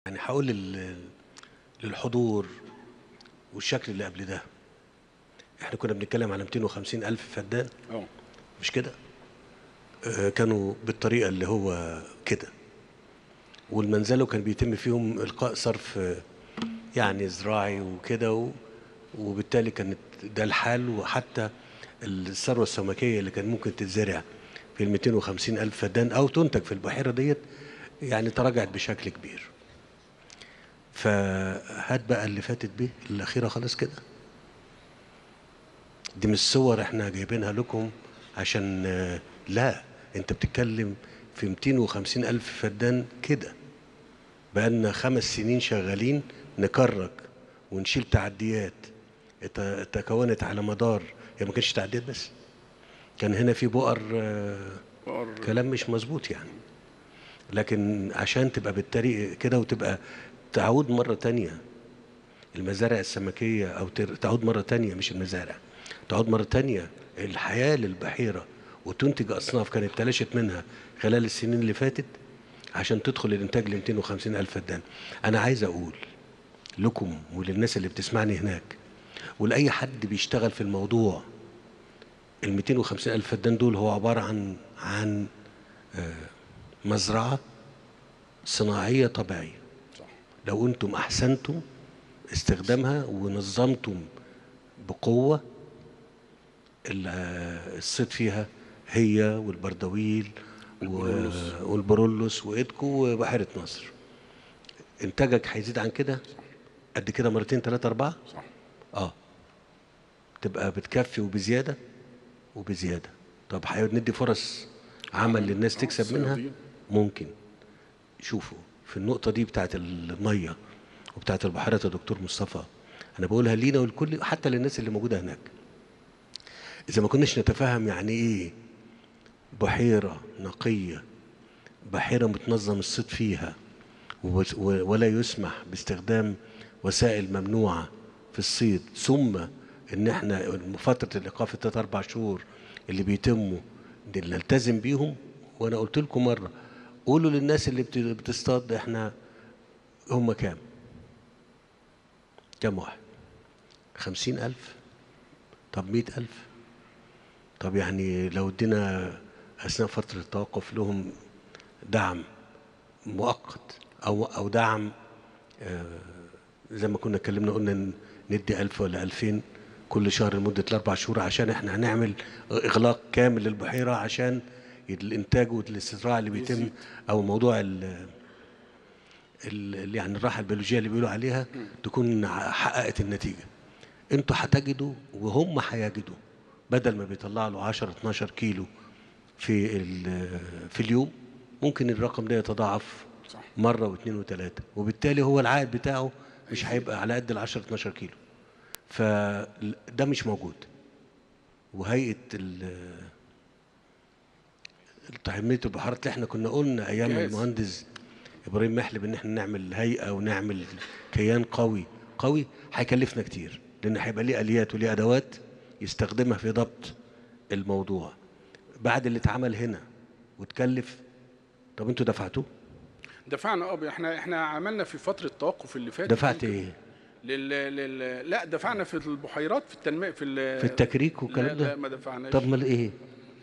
يعني هقول لل- للحضور والشكل اللي قبل ده احنا كنا بنتكلم على 250 الف فدان اه مش كده آه، كانوا بالطريقه اللي هو كده والمنزله كان بيتم فيهم القاء صرف آه، يعني زراعي وكده و- وبالتالي كانت ده الحال وحتى الثروه السمكيه اللي كان ممكن تتزرع في ال 250 الف فدان او تنتج في البحيره ديت يعني تراجعت بشكل كبير فهات بقى اللي فاتت بيه الاخيره خلاص كده دي مش صور احنا جايبينها لكم عشان آه، لا انت بتتكلم في 250 الف فدان كده بقالنا خمس سنين شغالين نكرك ونشيل تعديات ات- تكونت على مدار هي ما كانش تعديات بس كان هنا في بؤر آه، بقر كلام مش مظبوط يعني لكن عشان تبقى بالطريق كده وتبقى تعود مرة تانية المزارع السمكية أو تر- تعود مرة تانية مش المزارع تعود مرة تانية الحياة للبحيرة وتنتج أصناف كانت تلاشت منها خلال السنين اللي فاتت عشان تدخل الإنتاج ل 250 ألف فدان أنا عايز أقول لكم وللناس اللي بتسمعني هناك ولأي حد بيشتغل في الموضوع ال 250 ألف فدان دول هو عبارة عن عن آه، مزرعة صناعية طبيعية صح لو أنتم أحسنتم استخدامها ونظمتم بقوة ال- آه، الصيد فيها هي والبردويل و- والبرولوس وإيدكو وبحيرة نصر إنتاجك هيزيد عن كده قد كده مرتين ثلاثة أربعة صح اه تبقى بتكفي وبزياده وبزياده طب هندي فرص عمل للناس آه، تكسب منها الصيادين. ممكن شوفوا في النقطه دي بتاعت الميه وبتاعت البحيرات يا دكتور مصطفى انا بقولها لينا والكل حتى للناس اللي موجوده هناك اذا ما كناش نتفاهم يعني ايه بحيره نقيه بحيره متنظم الصيد فيها وبس- و- ولا يسمح باستخدام وسائل ممنوعه في الصيد ثم ان احنا فتره الايقاف الثلاث اربع شهور اللي بيتموا دي اللي نلتزم بيهم وانا قلت لكم مره قولوا للناس اللي بت- بتصطاد احنا هم كام؟ كام واحد؟ خمسين ألف طب مئة ألف طب يعني لو ادينا أثناء فترة التوقف لهم دعم مؤقت أو أو دعم آه، زي ما كنا اتكلمنا قلنا ن- ندي ألف ولا ألفين كل شهر لمدة الأربع شهور عشان احنا هنعمل إغلاق كامل للبحيرة عشان الإنتاج والاستزراع اللي بيتم أو موضوع ال ال- يعني الراحة البيولوجية اللي بيقولوا عليها تكون ع- حققت النتيجة انتوا هتجدوا وهم هيجدوا بدل ما بيطلع له 10 12 كيلو في ال- في اليوم ممكن الرقم ده يتضاعف صح. مره واثنين وثلاثه وبالتالي هو العائد بتاعه مش هيبقى على قد ال 10 12 كيلو فده مش موجود وهيئه ال- تنميه البحارات اللي احنا كنا قلنا ايام جاهز. المهندس ابراهيم محلب ان احنا نعمل هيئه ونعمل كيان قوي قوي هيكلفنا كتير لان هيبقى ليه اليات وليه ادوات يستخدمها في ضبط الموضوع بعد اللي اتعمل هنا وتكلف طب انتوا دفعتوه دفعنا اه احنا احنا عملنا في فتره التوقف اللي فاتت دفعت يمكن ايه لل... لل... لا دفعنا في البحيرات في التنميه في ال... في التكريك لا والكلام لا ده ما دفعناش طب امال ايه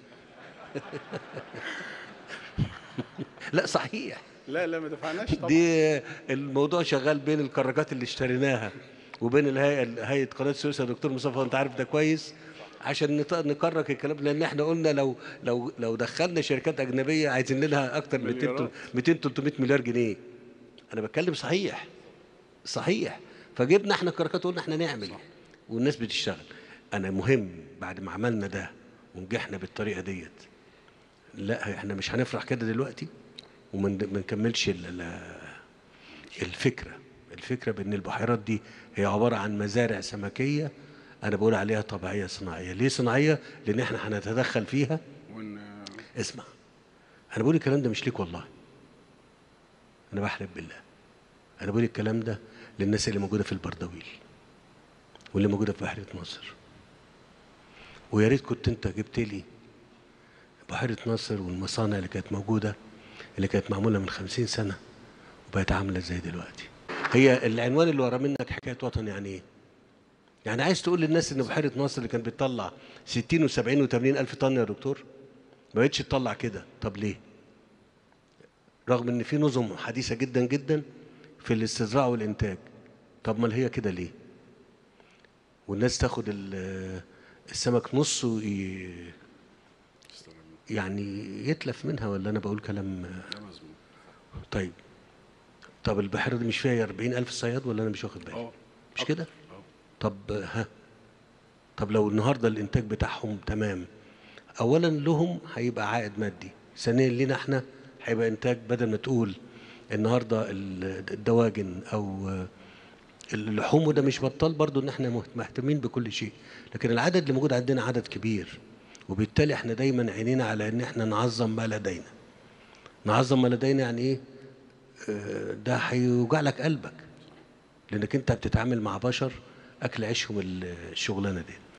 لا صحيح لا لا ما دفعناش طبعا دي الموضوع شغال بين الكراكات اللي اشتريناها وبين الهيئه هيئه قناه السويس يا دكتور مصطفى انت عارف ده كويس عشان نط- نكرك الكلام لان احنا قلنا لو لو لو دخلنا شركات اجنبيه عايزين لها اكتر من 200 مليارات. 200 300 مليار جنيه انا بتكلم صحيح صحيح فجبنا احنا الكراكات وقلنا احنا نعمل والناس بتشتغل انا مهم بعد ما عملنا ده ونجحنا بالطريقه ديت لا احنا مش هنفرح كده دلوقتي وما ن- ما نكملش ال- ال- الفكره الفكره بان البحيرات دي هي عباره عن مزارع سمكيه انا بقول عليها طبيعيه صناعيه ليه صناعيه لان احنا هنتدخل فيها ون... اسمع انا بقول الكلام ده مش ليك والله انا بحلف بالله انا بقول الكلام ده للناس اللي موجوده في البردويل واللي موجوده في بحيره ناصر ويا ريت كنت انت جبت لي بحيره ناصر والمصانع اللي كانت موجوده اللي كانت معموله من خمسين سنه وبقت عامله ازاي دلوقتي هي العنوان اللي ورا منك حكايه وطن يعني ايه يعني عايز تقول للناس ان بحيره ناصر اللي كانت بتطلع 60 و70 و80 الف طن يا دكتور ما بقتش تطلع كده طب ليه رغم ان في نظم حديثه جدا جدا في الاستزراع والانتاج طب ما هي كده ليه والناس تاخد ال- السمك نصه ي- يعني يتلف منها ولا انا بقول كلام طيب طب البحيره دي مش فيها 40 الف صياد ولا انا مش واخد بالي اه مش كده طب ها طب لو النهارده الانتاج بتاعهم تمام اولا لهم هيبقى عائد مادي ثانيا لينا احنا هيبقى انتاج بدل ما تقول النهارده ال- الدواجن او اللحوم وده مش بطال برضو ان احنا مهت- مهتمين بكل شيء لكن العدد اللي موجود عندنا عدد كبير وبالتالي احنا دايما عينينا على ان احنا نعظم ما لدينا نعظم ما لدينا يعني ايه آه، ده هيوجع لك قلبك لانك انت بتتعامل مع بشر اكل عيشهم الشغلانه دي